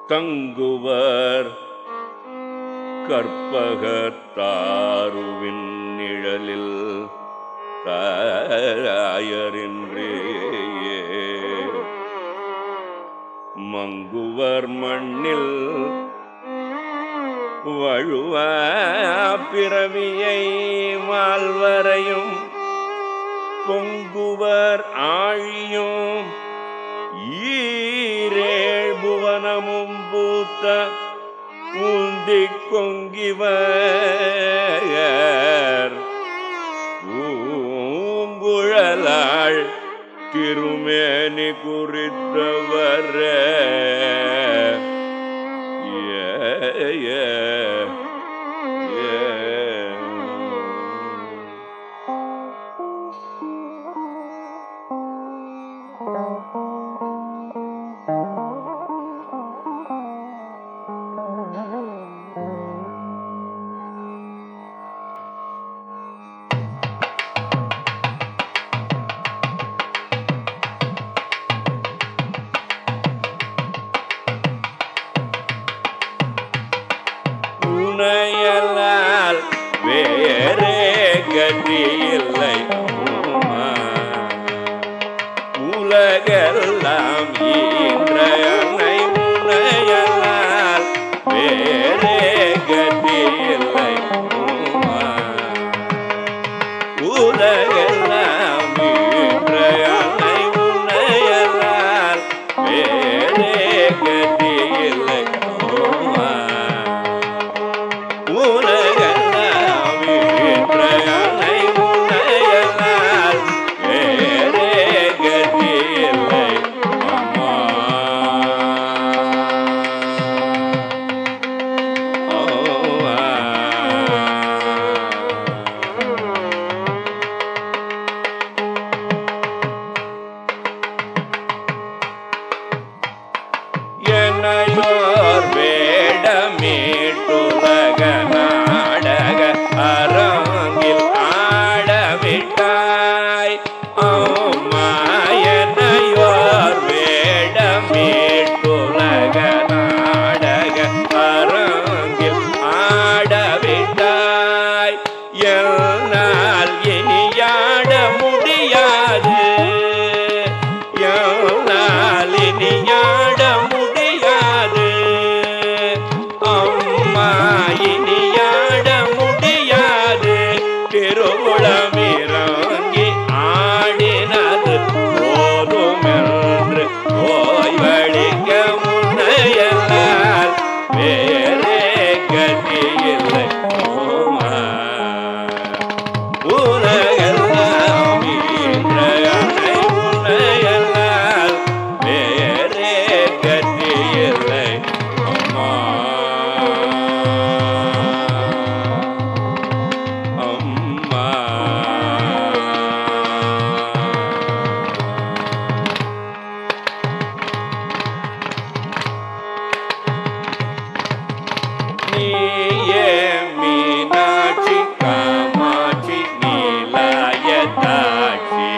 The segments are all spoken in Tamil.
தங்குவர் கற்பகத்தாருவின் நிழலில் தாயரின்றே மங்குவர் மண்ணில் வழுவ பிறவியை வாழ்வரையும் பொங்குவர் ஆழியும் ஈரேழ் புவனமும் பூத்த உந்திக் கொங்கிவர் பூங்குழலாள் திருமேனி குறித்தவர் ஏ ஏ ஏ உனையலால் வேறே கதி இல்லை உமா. உலகெல்லாம் ஈன்ற அன்னை உனையலால் வேறே கதி இல்லை உமா. உலகெல்லாம் ஈன்ற அன்னை உனையலால் வேறே கதி இல்லை உமா. உலகெல்லாம் ஈன்ற அன்னை உன்னையல்லால் வேறே கதி இல்லை அம்மா. ஓ, ஆ. என்னையோர் வேடமீட்டுலக நாடக அரங்கில் ஆடவிட்டாய் அம்மா என்னையோர் வேடமீட்டுலக நாடக அரங்கில் ஆடவிட்டாய் என்னால் இனியாட முடியாது என்னால் இனியாட முடியாது அம்மா இனியாட முடியாது திருவுளமிறங்கி ஆடினது போதும் என்று ஓய்வழிக்க முன்னையல்லால் வேறே கதி இல்லை ஓமா உலகெல்லாம் ஈன்ற அன்னை உன்னையல்லால் வேறே கதி இல்லை அம்மா அம்மா நீயே மீனாட்சி காமாட்சி நீலாயதாட்சி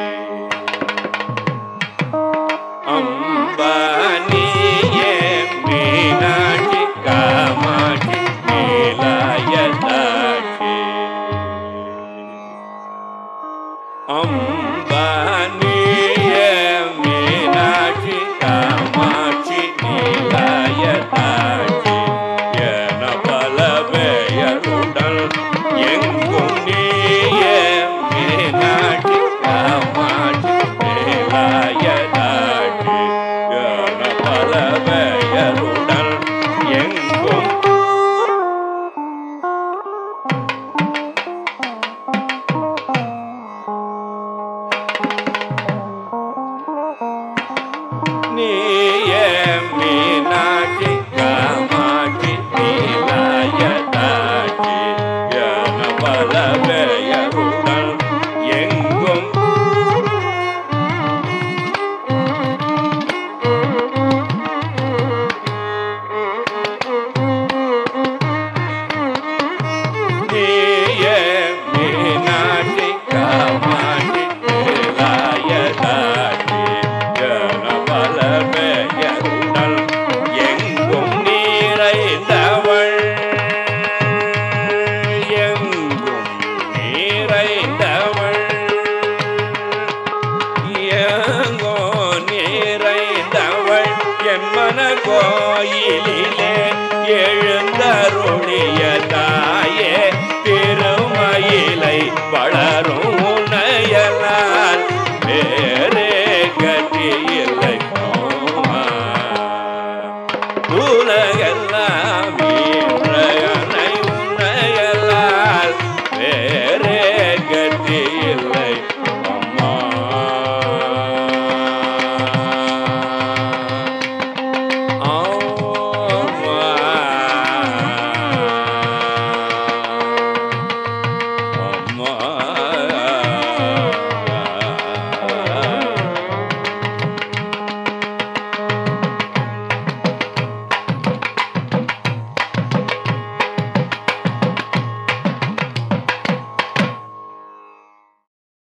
அம்பா நீயே மீனாட்சி காமாட்சி நீலாயதாட்சி அம்பா நீயே மீனாட்சி காமாட்சி நீலாயதாட்சி என பல பெயருடன் எங்கும் நீயே மீனாட்சி காமாட்சி நீலாயதாட்சி என பல பெயருடன் எங்கும் நீயே மீனாட்சி காமாட்சி நீலாயதாட்சி என பல பெயருடன் எங்கும் நீயே மீனாட்சி காமாட்சி நீலாயதாட்சி என பல பெயருடன் என் மன கோயிலிலே எழுந்தருளிய தாயே திருமயிலை வளரும்